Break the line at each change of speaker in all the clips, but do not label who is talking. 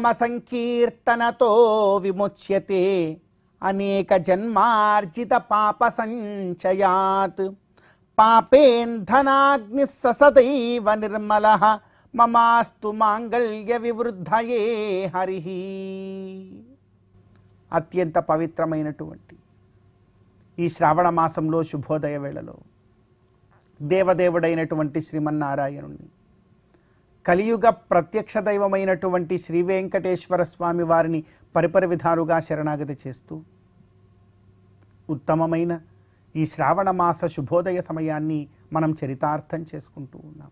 నామ సంకీర్తనతో విముచ్యతే అనేక జన్మార్జిత పాప సంచయాత్ పాపేంధనాగ్ని ససదైవ నిర్మల మమాస్తు మాంగళ్య వివృద్ధయే హరి అత్యంత పవిత్రమైనటువంటి ఈ శ్రావణ మాసంలో శుభోదయ వేళలో దేవదేవుడైనటువంటి శ్రీమన్నారాయణుణ్ణి కలియుగ ప్రత్యక్ష దైవమైనటువంటి శ్రీ వెంకటేశ్వర స్వామి వారిని పరిపరి విధాలుగా శరణాగతి చేస్తూ ఉత్తమమైన ఈ శ్రావణ మాస శుభోదయ సమయాన్ని మనం చరితార్థం చేసుకుంటూ ఉన్నాం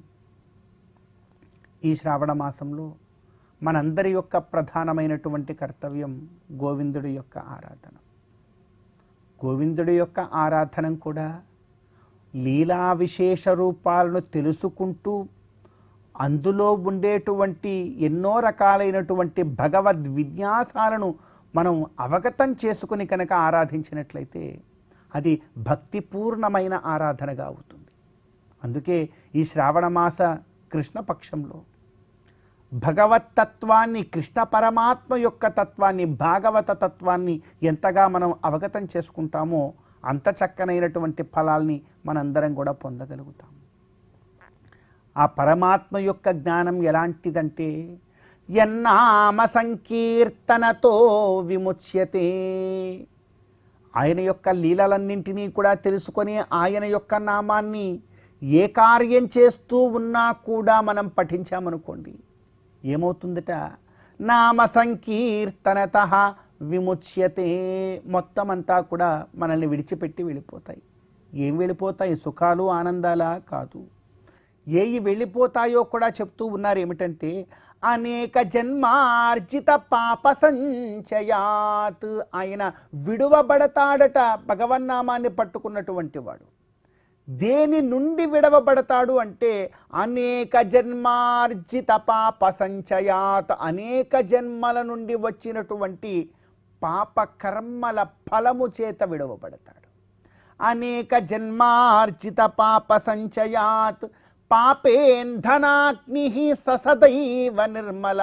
ఈ శ్రావణ మాసంలో మనందరి యొక్క ప్రధానమైనటువంటి కర్తవ్యం గోవిందుడి యొక్క ఆరాధన గోవిందుడి యొక్క ఆరాధన కూడా లీలా విశేష రూపాలను తెలుసుకుంటూ అందులో ఉండేటువంటి ఎన్నో రకాలైనటువంటి భగవద్ విన్యాసాలను మనం అవగతం చేసుకుని కనుక ఆరాధించినట్లయితే అది భక్తిపూర్ణమైన ఆరాధనగా అవుతుంది అందుకే ఈ శ్రావణమాస కృష్ణపక్షంలో భగవత్ తత్వాన్ని కృష్ణ పరమాత్మ యొక్క తత్వాన్ని భాగవత తత్వాన్ని ఎంతగా మనం అవగతం చేసుకుంటామో అంత చక్కనైనటువంటి ఫలాల్ని మనందరం కూడా పొందగలుగుతాం ఆ పరమాత్మ యొక్క జ్ఞానం ఎలాంటిదంటే ఎన్నామ సంకీర్తనతో విముచ్యతే ఆయన యొక్క లీలలన్నింటినీ కూడా తెలుసుకొని ఆయన యొక్క నామాన్ని ఏ కార్యం చేస్తూ ఉన్నా కూడా మనం పఠించామనుకోండి ఏమవుతుందట నామ సంకీర్తనత విముచ్యతే మొత్తం అంతా కూడా మనల్ని విడిచిపెట్టి వెళ్ళిపోతాయి ఏం వెళ్ళిపోతాయి సుఖాలు ఆనందాలా కాదు ఏవి వెళ్ళిపోతాయో కూడా చెప్తూ ఉన్నారు ఏమిటంటే అనేక జన్మార్జిత పాప సంచయాత్ ఆయన విడువబడతాడట భగవన్నామాన్ని పట్టుకున్నటువంటి వాడు దేని నుండి విడవబడతాడు అంటే అనేక జన్మార్జిత పాప సంచయాత్ అనేక జన్మల నుండి వచ్చినటువంటి పాప కర్మల ఫలము చేత విడవబడతాడు అనేక జన్మార్జిత పాప సంచయాత్ పాపేంధనాగ్ని ససదైవ నిర్మల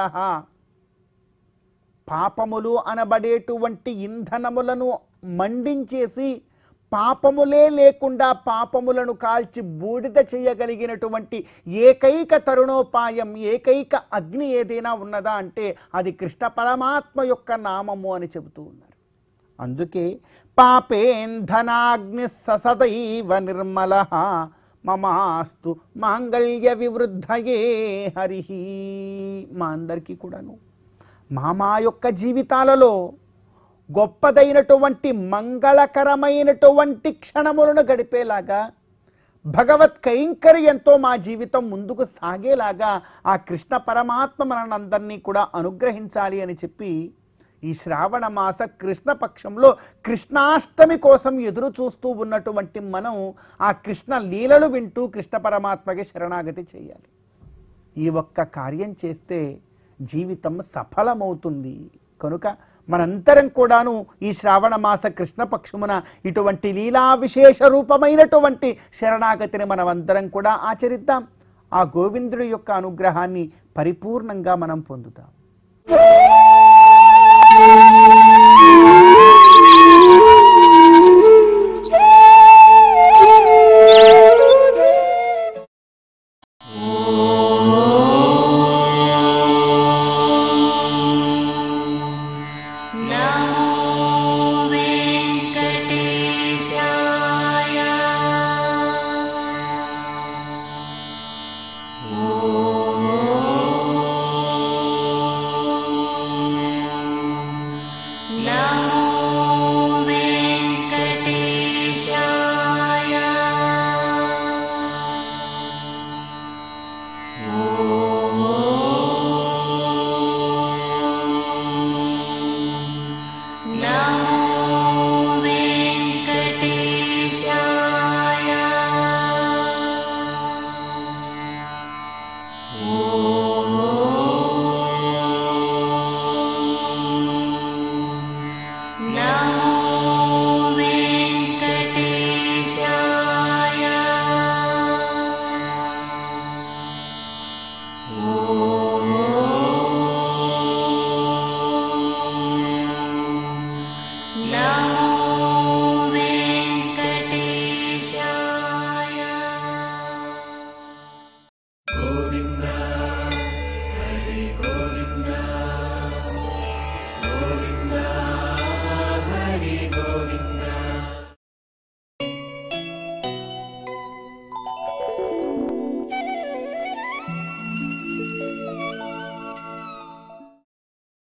పాపములు అనబడేటువంటి ఇంధనములను మండించేసి పాపములే లేకుండా పాపములను కాల్చి బూడిద చేయగలిగినటువంటి ఏకైక తరుణోపాయం ఏకైక అగ్ని ఏదైనా ఉన్నదా అంటే అది కృష్ణ పరమాత్మ యొక్క నామము అని చెబుతూ ఉన్నారు అందుకే పాపేంధనాగ్ని ససదైవ నిర్మల మమాస్తు మాంగళ్య వివృద్ధయే హరి మా అందరికీ కూడాను మా మా యొక్క జీవితాలలో గొప్పదైనటువంటి మంగళకరమైనటువంటి క్షణములను గడిపేలాగా భగవత్ కైంకర్యంతో మా జీవితం ముందుకు సాగేలాగా ఆ కృష్ణ పరమాత్మ మనందరినీ కూడా అనుగ్రహించాలి అని చెప్పి ఈ శ్రావణ మాస కృష్ణ పక్షంలో కృష్ణాష్టమి కోసం ఎదురు చూస్తూ ఉన్నటువంటి మనం ఆ కృష్ణ లీలలు వింటూ కృష్ణ పరమాత్మకి శరణాగతి చేయాలి ఈ ఒక్క కార్యం చేస్తే జీవితం సఫలమవుతుంది కనుక మనంతరం కూడాను ఈ శ్రావణ మాస కృష్ణపక్షమున ఇటువంటి లీలా విశేష రూపమైనటువంటి శరణాగతిని మనమందరం కూడా ఆచరిద్దాం ఆ గోవిందుడి యొక్క అనుగ్రహాన్ని పరిపూర్ణంగా మనం పొందుతాం